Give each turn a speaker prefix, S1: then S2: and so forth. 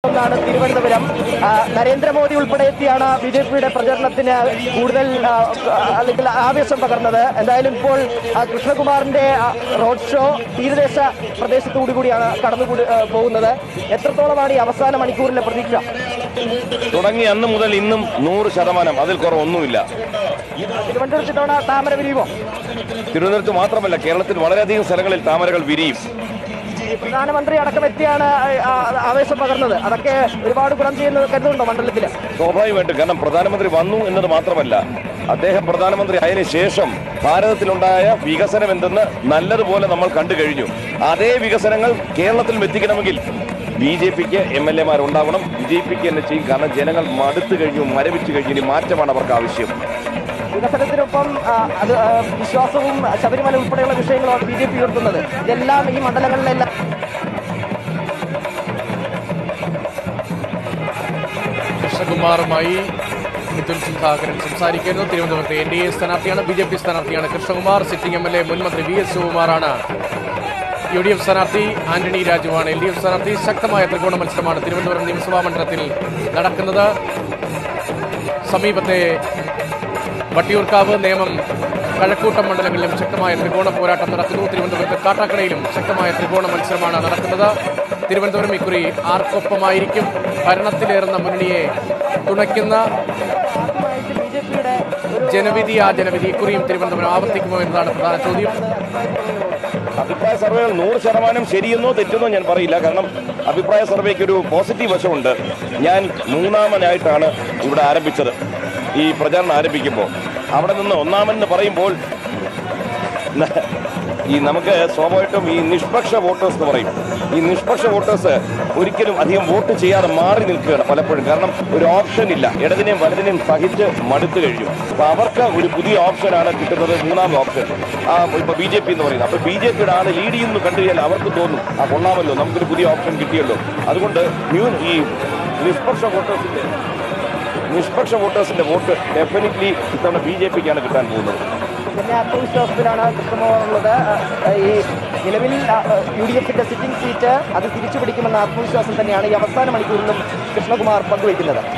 S1: ഒന്നാണ് തിരുവനന്തപുരം ആ, നരേന്ദ്രമോദി ഉൾപ്പെടെ എത്തിയാണ് ബി ജെ പിയുടെ പ്രചരണത്തിന് കൂടുതൽ ആ, അല്ലെങ്കിൽ ആവേശം പകർന്നത് എന്തായാലും ഇപ്പോൾ ആ, കൃഷ്ണകുമാറിന്റെ ആ, റോഡ് ഷോ തീരദേശ പ്രദേശത്തുകൂടി കൂടിയാണ് കടന്നു കൂടി- ആ, പോകുന്നത് എത്രത്തോളമാണ് ഈ അവസാന മണിക്കൂറിലെ പ്രതീക്ഷ
S2: തുടങ്ങി അന്ന് മുതൽ ഇന്നും നൂറ് ശതമാനം അതിൽ കുറവൊന്നുമില്ല
S1: തിരുവനന്തപുരത്ത് ഇത്തവണ താമര വിരിയുമോ
S2: തിരുവനന്തപുരത്ത് മാത്രമല്ല കേരളത്തിൽ വളരെയധികം സ്ഥലങ്ങളിൽ താമരകൾ വിരിയും
S1: ഈ പ്രധാനമന്ത്രി അടക്കം എത്തിയാണ് ആ, ആ, ആവേശം പകർന്നത് അതൊക്കെ ഒരുപാട് ഗുണം ചെയ്യുന്നത് കരുതുന്നുണ്ടോ മണ്ഡലത്തില്
S2: സ്വാഭാവികമായിട്ടും കാരണം പ്രധാനമന്ത്രി വന്നു എന്നത് മാത്രമല്ല അദ്ദേഹം പ്രധാനമന്ത്രി ആയതിനു ശേഷം ഭാരതത്തിലുണ്ടായ വികസനം എന്തെന്ന് നല്ലതുപോലെ നമ്മൾ കണ്ടു കഴിഞ്ഞു അതേ വികസനങ്ങൾ കേരളത്തിലും എത്തിക്കണമെങ്കിൽ ബി ജെ പിക്ക് എം എൽ എമാർ ഉണ്ടാവണം വിജയിപ്പിക്കുക തന്നെ ചെയ്യും കാരണം ജനങ്ങൾ മടുത്തു കഴിഞ്ഞു മരവിച്ചു കഴിഞ്ഞു ഇനി മാറ്റമാണ് അവർക്ക് ആവശ്യം
S1: വികസനത്തിനൊപ്പം ആ, അത് ആ, വിശ്വാസവും ശബരിമല ഉൾപ്പെടെയുള്ള വിഷയങ്ങളാണ് ബി ജെ പി ഉയർത്തുന്നത് ഇതെല്ലാം ഈ മണ്ഡലങ്ങളിലെല്ലാം
S3: കൃഷ്ണകുമാറുമായി മിഥുൻ സുധാകരൻ സംസാരിക്കുന്നു തിരുവനന്തപുരത്ത് എൻ ഡി എ സ്ഥാനാർത്ഥിയാണ് ബി ജെ പി സ്ഥാനാർത്ഥിയാണ് Krishnakumar sitting M L A മുൻ മന്ത്രി വി എസ് ശിവകുമാറാണ് യു ഡി എഫ് സ്ഥാനാർത്ഥി ആന്റണി രാജുവാണ് എൽ ഡി എഫ് സ്ഥാനാർത്ഥി ശക്തമായ ത്രികോണ മത്സരമാണ് തിരുവനന്തപുരം നിയമസഭാ മണ്ഡലത്തിൽ നടക്കുന്നത് സമീപത്തെ വട്ടിയൂർക്കാവ് നേമം കഴക്കൂട്ടം മണ്ഡലങ്ങളിലും ശക്തമായ ത്രികോണ പോരാട്ടം നടക്കുന്നു തിരുവനന്തപുരത്ത് കാട്ടാക്കടയിലും ശക്തമായ ത്രികോണ മത്സരമാണ് നടക്കുന്നത് തിരുവനന്തപുരം ഇക്കുറി ആർക്കൊപ്പമായിരിക്കും ഭരണത്തിലേറുന്ന മുന്നണിയെ തുണയ്ക്കുന്ന
S1: ബി ജെ പിയുടെ ഒരു
S3: ജനവിധി ആ ജനവിധി ഇക്കുറിയും തിരുവനന്തപുരം ആവർത്തിക്കുമോ എന്നതാണ് പ്രധാന ചോദ്യം
S2: അഭിപ്രായ സർവേകൾ നൂറ് ശതമാനം ശരിയെന്നോ തെറ്റെന്നോ ഞാൻ പറയില്ല കാരണം അഭിപ്രായ സർവേക്ക് ഒരു പോസിറ്റീവ് വശമുണ്ട് ഞാൻ മൂന്നാമനായിട്ടാണ് ഇവിടെ ആരംഭിച്ചത് ഈ പ്രചാരണം ആരംഭിക്കുമ്പോൾ അവിടെ നിന്ന് ഒന്നാമെന്ന് പറയുമ്പോൾ ന- ഈ നമുക്ക് സ്വാഭാവികമായിട്ടും ഈ നിഷ്പക്ഷ വോട്ടേഴ്സ് എന്ന് പറയും ഈ നിഷ്പക്ഷ വോട്ടേഴ്സ് ഒരിക്കലും അധികം വോട്ട് ചെയ്യാതെ മാറി നിൽക്കുകയാണ് പലപ്പോഴും കാരണം ഒരു ഓപ്ഷൻ ഇല്ല ഇടതിനെയും വലതിനെയും സഹിച്ച് മടുത്തു കഴിഞ്ഞു അപ്പൊ അവർക്ക് ഒരു പുതിയ ഓപ്ഷനാണ് കിട്ടുന്നത് മൂന്നാമത് ഓപ്ഷൻ ആ ഇപ്പൊ ബി ജെ പി എന്ന് പറയുന്നത് അപ്പൊ ബി ജെ പിയുടെ ആള് ലീഡ് ചെയ്യുന്നു കണ്ടു കഴിഞ്ഞാൽ അവർക്ക് തോന്നും ആ കൊള്ളാമല്ലോ നമുക്കൊരു പുതിയ ഓപ്ഷൻ കിട്ടിയല്ലോ അതുകൊണ്ട് ന്യൂ ഈ നിഷ്പക്ഷ വോട്ടേഴ്സിന്റെ നിഷ്പക്ഷ വോട്ടേഴ്സിന്റെ വോട്ട് ഡെഫിനറ്റ്ലി ഇത്തവണ ബി ജെ പിക്കാണ് കിട്ടാൻ പോകുന്നത്
S1: പിന്നെ ആത്മവിശ്വാസത്തിലാണ് കൃഷ്ണമോഹൻ ഉള്ളത് ആ, ഈ നിലവിൽ യു ഡി എഫിന്റെ സിറ്റിംഗ് സീറ്റ് അത് തിരിച്ചു പിടിക്കുമെന്ന ആത്മവിശ്വാസം തന്നെയാണ് ഈ അവസാന മണിക്കൂറിലും കൃഷ്ണകുമാർ പങ്കുവയ്ക്കുന്നത്